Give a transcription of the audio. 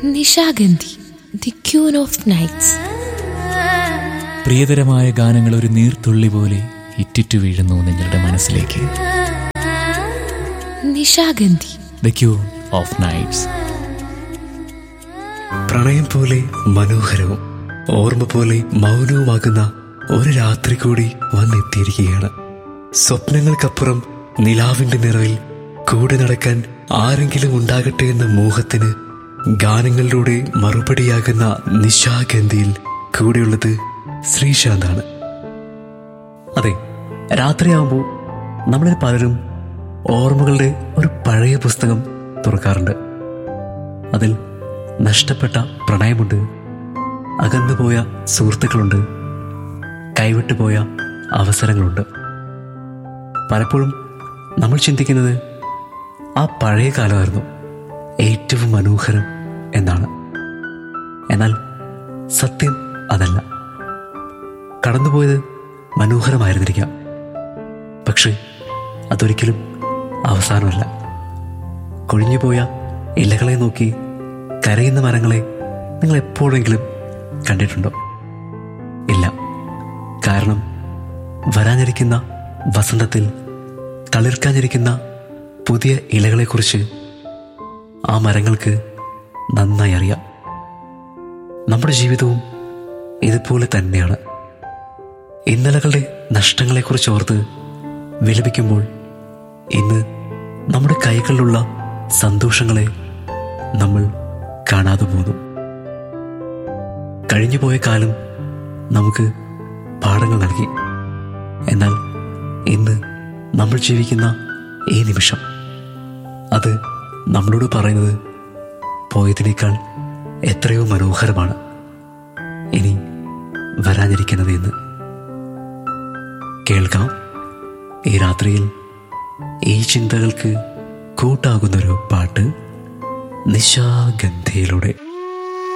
Nishagandhi the queen of nights പ്രിയതരമായ ഗാനങ്ങൾ ഒരു നീർത്തുള്ളി പോലെ ഇറ്റിറ്റു വീഴുന്നു നിങ്ങളുടെ മനസ്സിലേക്ക് Nishagandhi the queen of nights പ്രണയം പോലെ മനോഹരവും ഓർമ്മ പോലെ മൗനവുമാകുന്ന ഒരു രാത്രി കൂടി വന്നെത്തിയിരിക്കുകയാണ് സ്വപ്നങ്ങൾക്കപ്പുറം നിലാവിന്റെ നിറവിൽ കൂടെ നടക്കാൻ ആരെങ്കിലും ഉണ്ടാകട്ടെ എന്ന മോഹത്തിന് ഗാനങ്ങളിലൂടെ മറുപടിയാകുന്ന നിശാഗന്ധിയിൽ കൂടെയുള്ളത് ശ്രീശാന്താണ് അതെ രാത്രിയാകുമ്പോൾ നമ്മളിൽ പലരും ഓർമ്മകളുടെ ഒരു പഴയ പുസ്തകം തുറക്കാറുണ്ട് അതിൽ നഷ്ടപ്പെട്ട പ്രണയമുണ്ട് അകന്നുപോയ സുഹൃത്തുക്കളുണ്ട് കൈവിട്ടുപോയ അവസരങ്ങളുണ്ട് പലപ്പോഴും നമ്മൾ ചിന്തിക്കുന്നത് ആ പഴയ കാലമായിരുന്നു ഏറ്റവും മനോഹരം എന്നാണ് എന്നാൽ സത്യം അതല്ല കടന്നുപോയത് മനോഹരമായിരുന്നിരിക്കാം പക്ഷേ അതൊരിക്കലും അവസാനമല്ല കൊഴിഞ്ഞുപോയ ഇലകളെ നോക്കി കരയുന്ന മരങ്ങളെ നിങ്ങൾ എപ്പോഴെങ്കിലും കണ്ടിട്ടുണ്ടോ ഇല്ല കാരണം വരാനിരിക്കുന്ന വസന്തത്തിൽ തളിർക്കാനിരിക്കുന്ന പുതിയ ഇലകളെക്കുറിച്ച് ആ മരങ്ങൾക്ക് നന്നായി അറിയാം നമ്മുടെ ജീവിതവും ഇതുപോലെ തന്നെയാണ് ഇന്നലകളുടെ നഷ്ടങ്ങളെക്കുറിച്ച് ഓർത്ത് വിലപിക്കുമ്പോൾ ഇന്ന് നമ്മുടെ കൈകളിലുള്ള സന്തോഷങ്ങളെ നമ്മൾ കാണാതെ പോകുന്നു കഴിഞ്ഞുപോയ കാലം നമുക്ക് പാഠങ്ങൾ നൽകി എന്നാൽ ഇന്ന് നമ്മൾ ജീവിക്കുന്ന ഈ നിമിഷം അത് നമ്മളോട് പറയുന്നത് പോയതിനേക്കാൾ എത്രയോ മനോഹരമാണ് ഇനി വരാനിരിക്കുന്നത് എന്ന് കേൾക്കാം ഈ രാത്രിയിൽ ഈ ചിന്തകൾക്ക് കൂട്ടാകുന്നൊരു പാട്ട് നിശാഗന്ധിയിലൂടെ